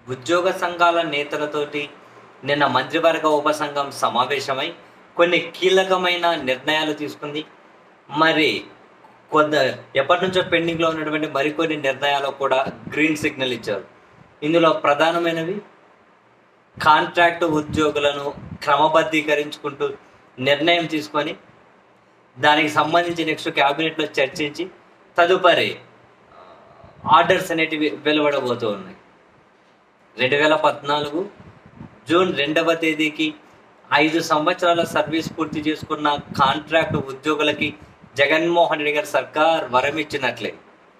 ఉద్యోగ సంఘాల నేతలతోటి నిన్న మంత్రివర్గ ఉపసంఘం సమావేశమై కొన్ని కీలకమైన నిర్ణయాలు తీసుకుంది మరి కొంత ఎప్పటి నుంచో పెండింగ్లో ఉన్నటువంటి మరికొన్ని నిర్ణయాలు కూడా గ్రీన్ సిగ్నల్ ఇచ్చారు ఇందులో ప్రధానమైనవి కాంట్రాక్ట్ ఉద్యోగులను క్రమబద్ధీకరించుకుంటూ నిర్ణయం తీసుకొని దానికి సంబంధించి నెక్స్ట్ క్యాబినెట్లో చర్చించి తదుపరి ఆర్డర్స్ అనేటివి వెలువడబోతూ ఉన్నాయి రెండు వేల పద్నాలుగు జూన్ రెండవ తేదీకి ఐదు సంవత్సరాల సర్వీస్ పూర్తి చేసుకున్న కాంట్రాక్ట్ ఉద్యోగులకి జగన్మోహన్ రెడ్డి గారి సర్కార్ వరం ఇచ్చినట్లే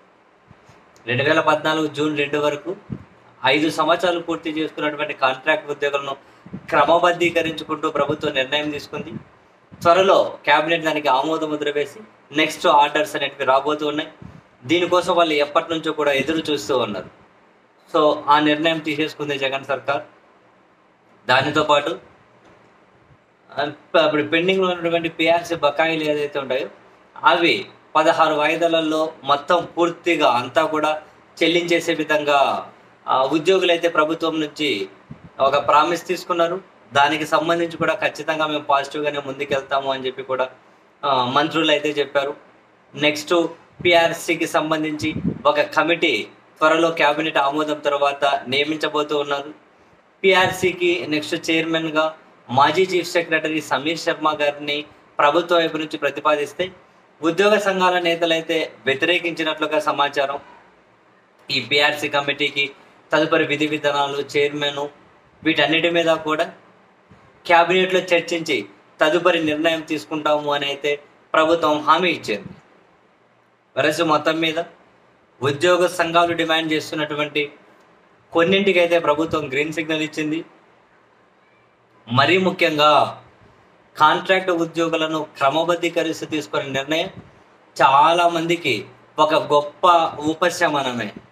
రెండు వేల పద్నాలుగు జూన్ రెండు వరకు ఐదు సంవత్సరాలు పూర్తి చేసుకున్నటువంటి కాంట్రాక్ట్ ఉద్యోగులను క్రమబద్ధీకరించుకుంటూ ప్రభుత్వం నిర్ణయం తీసుకుంది త్వరలో కేబినెట్ దానికి ఆమోద ముద్ర వేసి నెక్స్ట్ ఆర్డర్స్ అనేటివి రాబోతూ ఉన్నాయి దీనికోసం వాళ్ళు ఎప్పటి నుంచో కూడా ఎదురు చూస్తూ ఉన్నారు సో ఆ నిర్ణయం తీసేసుకుంది జగన్ సర్కార్ దానితో పాటు ఆ, ఇప్పుడు పెండింగ్లో ఉన్నటువంటి పిఆర్సీ బకాయిలు ఏదైతే ఉంటాయో అవి పదహారు వాయిదాలలో మొత్తం పూర్తిగా అంతా కూడా చెల్లించేసే విధంగా ఆ, ఉద్యోగులైతే ప్రభుత్వం నుంచి ఒక ప్రామిస్ తీసుకున్నారు దానికి సంబంధించి కూడా ఖచ్చితంగా మేము పాజిటివ్గానే ముందుకెళ్తాము అని చెప్పి కూడా ఆ, మంత్రులు అయితే చెప్పారు నెక్స్ట్ పిఆర్సీకి సంబంధించి ఒక కమిటీ త్వరలో కేబినెట్ ఆమోదం తర్వాత నియమించబోతూ ఉన్నారు పిఆర్సీకి నెక్స్ట్ చైర్మన్గా మాజీ చీఫ్ సెక్రటరీ సమీర్ శర్మ గారిని ప్రభుత్వ వైపు నుంచి ప్రతిపాదిస్తే ఉద్యోగ సంఘాల నేతలైతే వ్యతిరేకించినట్లుగా సమాచారం ఈ పిఆర్సీ కమిటీకి తదుపరి విధి విధానాలు చైర్మన్ వీటన్నిటి మీద కూడా క్యాబినెట్లో చర్చించి తదుపరి నిర్ణయం తీసుకుంటాము అని అయితే ప్రభుత్వం హామీ ఇచ్చింది వరసు మొత్తం మీద ఉద్యోగ సంఘాలు డిమాండ్ చేస్తున్నటువంటి కొన్నింటికైతే ప్రభుత్వం గ్రీన్ సిగ్నల్ ఇచ్చింది మరీ ముఖ్యంగా కాంట్రాక్ట్ ఉద్యోగులను క్రమబద్ధీకరిస్తూ తీసుకునే నిర్ణయం చాలా మందికి ఒక గొప్ప ఉపశమనమే